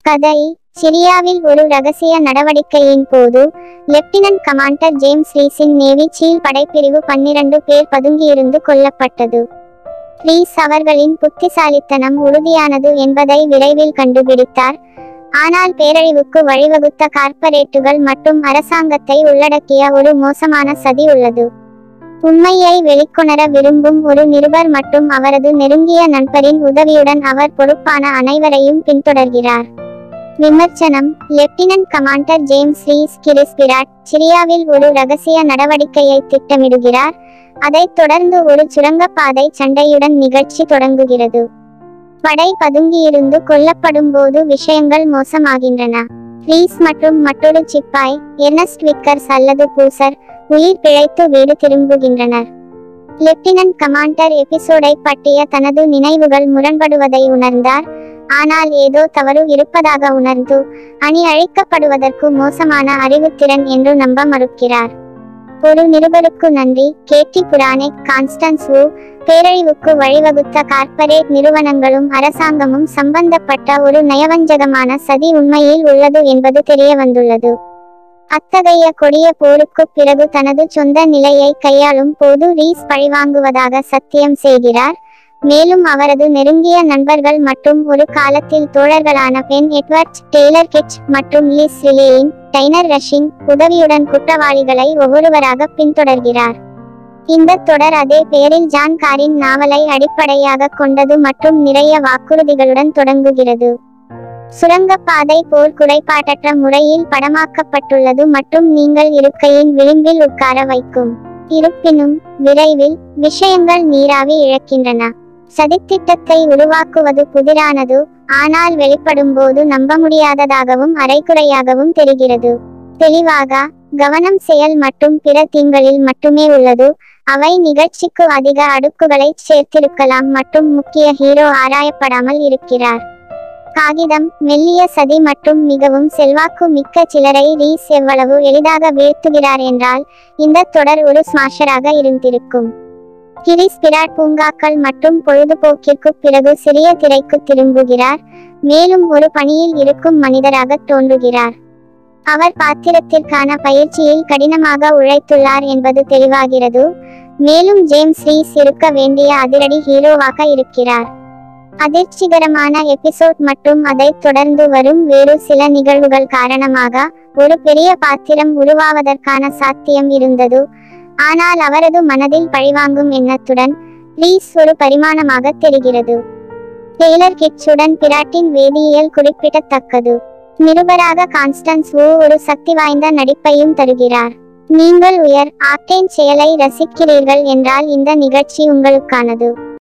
கதை சிரியாவில் ஒரு ரகசிய நடவடிக்கையின் போது லெப்டினன்ட் கமாண்டர் ஜேம்ஸ் ரீஸின் நேவி சீல் படைப்பிரிவு பன்னிரண்டு பேர் பதுங்கியிருந்து கொல்லப்பட்டது ரீஸ் அவர்களின் புத்திசாலித்தனம் உறுதியானது என்பதை விரைவில் கண்டுபிடித்தார் ஆனால் பேரழிவுக்கு வழிவகுத்த கார்ப்பரேட்டுகள் மற்றும் அரசாங்கத்தை உள்ளடக்கிய ஒரு மோசமான சதி உள்ளது உண்மையை வெளிக்கொணர விரும்பும் ஒரு நிருபர் மற்றும் அவரது நெருங்கிய நண்பரின் உதவியுடன் அவர் பொறுப்பான அனைவரையும் பின்தொடர்கிறார் விமர்சனம் lieutenant commander James Reece Chris Pratt சிரியாவில் ஒரு ரகசிய நடவடிக்கையை திட்டமிடுகிறார் அதைத் தொடர்ந்து ஒரு சுரங்கப்பாதை சண்டையுடன் நிகழ்ச்சி தொடங்குகிறது படை பதுங்கியிருந்து கொல்லப்படும் போது விஷயங்கள் மோசமாகின்றன ரீஸ் மற்றும் மற்றொரு சிப்பாய் எர்னஸ்ட் விக்கர்ஸ் அல்லது பூசர் உயிர் பிழைத்து வீடு திரும்புகின்றனர் லெப்டினன்ட் கமாண்டர் எபிசோடை பற்றிய தனது நினைவுகள் முரண்படுவதை உணர்ந்தார் ஆனால் ஏதோ தவறு இருப்பதாக உணர்ந்து அணி அழிக்கப்படுவதற்கு மோசமான அறிவுத்திறன் என்று நம்ப மறுக்கிறார் ஒரு நிருபருக்கு நன்றி கேட்டி புரானிக் கான்ஸ்டன்ஸ் வு பேரழிவுக்கு வழிவகுத்த கார்ப்பரேட் நிறுவனங்களும் அரசாங்கமும் சம்பந்தப்பட்ட ஒரு நயவஞ்சகமான சதி உண்மையில் உள்ளது என்பது தெரிய வந்துள்ளது அத்தகைய கொடிய போருக்கு பிறகு தனது சொந்த நிலையை கையாளும் போது ரீஸ் பழிவாங்குவதாக சத்தியம் செய்கிறார் மேலும் அவரது நெருங்கிய நண்பர்கள் மற்றும் ஒரு காலத்தில் தோழர்களான பென் எட்வர்ட்ஸ் டெய்லர் கிட்ச் மற்றும் லிஸ் ரிலேயின் டைனர் ரஷிங் உதவியுடன் குற்றவாளிகளை ஒவ்வொருவராக பின்தொடர்கிறார் இந்த தொடர் அதே பெயரில் ஜான் காரின் நாவலை அடிப்படையாக கொண்டது மற்றும் நிறைய வாக்குறுதிகளுடன் தொடங்குகிறது சுரங்கப்பாதை போர் குறைபாட்டற்ற முறையில் படமாக்கப்பட்டுள்ளது மற்றும் நீங்கள் இருக்கையின் விளிம்பில் உட்கார வைக்கும் இருப்பினும் விரைவில் விஷயங்கள் நீராவி இழக்கின்றன சதித்திட்டத்தை உருவாக்குவது புதிரானது ஆனால் வெளிப்படும்போது நம்ப முடியாததாகவும் அரைகுறையாகவும் தெரிகிறது தெளிவாக கவனம் செயல் மற்றும் பிற தீங்களில் மட்டுமே உள்ளது அவை நிகழ்ச்சிக்கு அதிக அடுக்குகளை சேர்த்திருக்கலாம் மற்றும் முக்கிய ஹீரோ ஆராயப்படாமல் இருக்கிறார் காகிதம் மெல்லிய சதி மற்றும் மிகவும் செல்வாக்கு மிக்க சிலரை ரீஸ் எவ்வளவு எளிதாக வீழ்த்துகிறார் என்றால் இந்த தொடர் ஒரு ஸ்மாஷராக இருந்திருக்கும் கிரிஸ் பிராட் பூங்காக்கள் மற்றும் பொழுதுபோக்கிற்கு பிறகு சிறிய திரைக்கு திரும்புகிறார் மேலும் ஒரு பணியில் இருக்கும் மனிதராக தோன்றுகிறார் அவர் பாத்திரத்திற்கான பயிற்சியில் கடினமாக உழைத்துள்ளார் என்பது தெளிவாகிறது மேலும் ஜேம்ஸ் ரீஸ் இருக்க வேண்டிய அதிரடி ஹீரோவாக இருக்கிறார் அதிர்ச்சிகரமான எபிசோட் மற்றும் அதைத் தொடர்ந்து வரும் வேறு சில நிகழ்வுகள் காரணமாக ஒரு பெரிய பாத்திரம் உருவாவதற்கான சாத்தியம் இருந்தது ஆனால் அவரது மனதில் பழிவாங்கும் எண்ணத்துடன் ரீஸ் ஒரு பரிமாணமாக தெரிகிறது டெய்லர் கிட்ஸுடன் பிராட்டின் வேதியியல் குறிப்பிடத்தக்கது நிருபராக கான்ஸ்டன்ஸ் வு ஒரு சக்தி வாய்ந்த நடிப்பையும் தருகிறார் நீங்கள் உயர் ஆக்டேன் செயலை ரசிக்கிறீர்கள் என்றால் இந்த நிகழ்ச்சி உங்களுக்கானது